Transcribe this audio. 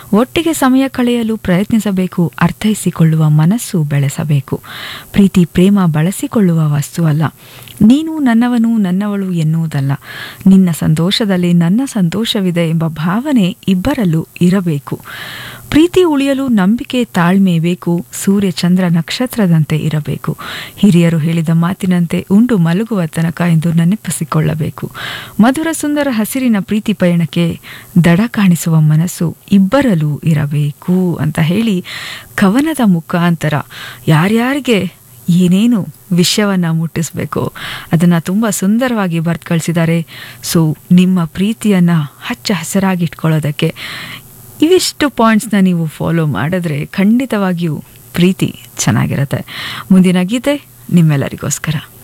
ಒಟ್ಟಿಗೆ ಸಮಯ ಕಳೆಯಲು ಪ್ರಯತ್ನಿಸಬೇಕು ಅರ್ಥೈಸಿಕೊಳ್ಳುವ ಮನಸ್ಸು ಬೆಳೆಸಬೇಕು ಪ್ರೀತಿ ಪ್ರೇಮ ಬಳಸಿಕೊಳ್ಳುವ ವಸ್ತು ಅಲ್ಲ ನೀನು ನನ್ನವನು ನನ್ನವಳು ಎನ್ನುವುದಲ್ಲ ನಿನ್ನ ಸಂತೋಷದಲ್ಲಿ ನನ್ನ ಸಂತೋಷವಿದೆ ಎಂಬ ಭಾವನೆ ಇಬ್ಬರಲ್ಲೂ ಇರಬೇಕು ಪ್ರೀತಿ ಉಳಿಯಲು ನಂಬಿಕೆ ತಾಳ್ಮೆ ಬೇಕು ಸೂರ್ಯ ಚಂದ್ರ ನಕ್ಷತ್ರದಂತೆ ಇರಬೇಕು ಹಿರಿಯರು ಹೇಳಿದ ಮಾತಿನಂತೆ ಉಂಡು ಮಲಗುವ ತನಕ ಎಂದು ನೆನಪಿಸಿಕೊಳ್ಳಬೇಕು ಮಧುರ ಸುಂದರ ಹಸಿರಿನ ಪ್ರೀತಿ ಪಯಣಕ್ಕೆ ದಡ ಕಾಣಿಸುವ ಮನಸ್ಸು ಇಬ್ಬರಲ್ಲೂ ಇರಬೇಕು ಅಂತ ಹೇಳಿ ಕವನದ ಮುಖಾಂತರ ಯಾರ್ಯಾರಿಗೆ ಏನೇನು ವಿಷಯವನ್ನು ಮುಟ್ಟಿಸ್ಬೇಕು ಅದನ್ನು ತುಂಬ ಸುಂದರವಾಗಿ ಬರ್ದು ಕಳಿಸಿದ್ದಾರೆ ಸೊ ನಿಮ್ಮ ಪ್ರೀತಿಯನ್ನು ಹಚ್ಚ ಹಸಿರಾಗಿ ಇಟ್ಕೊಳ್ಳೋದಕ್ಕೆ ಇವಿಷ್ಟು ಪಾಯಿಂಟ್ಸ್ನ ನೀವು ಫಾಲೋ ಮಾಡಿದ್ರೆ ಖಂಡಿತವಾಗಿಯೂ ಪ್ರೀತಿ ಚೆನ್ನಾಗಿರುತ್ತೆ ಮುಂದಿನ ಗೀತೆ ನಿಮ್ಮೆಲ್ಲರಿಗೋಸ್ಕರ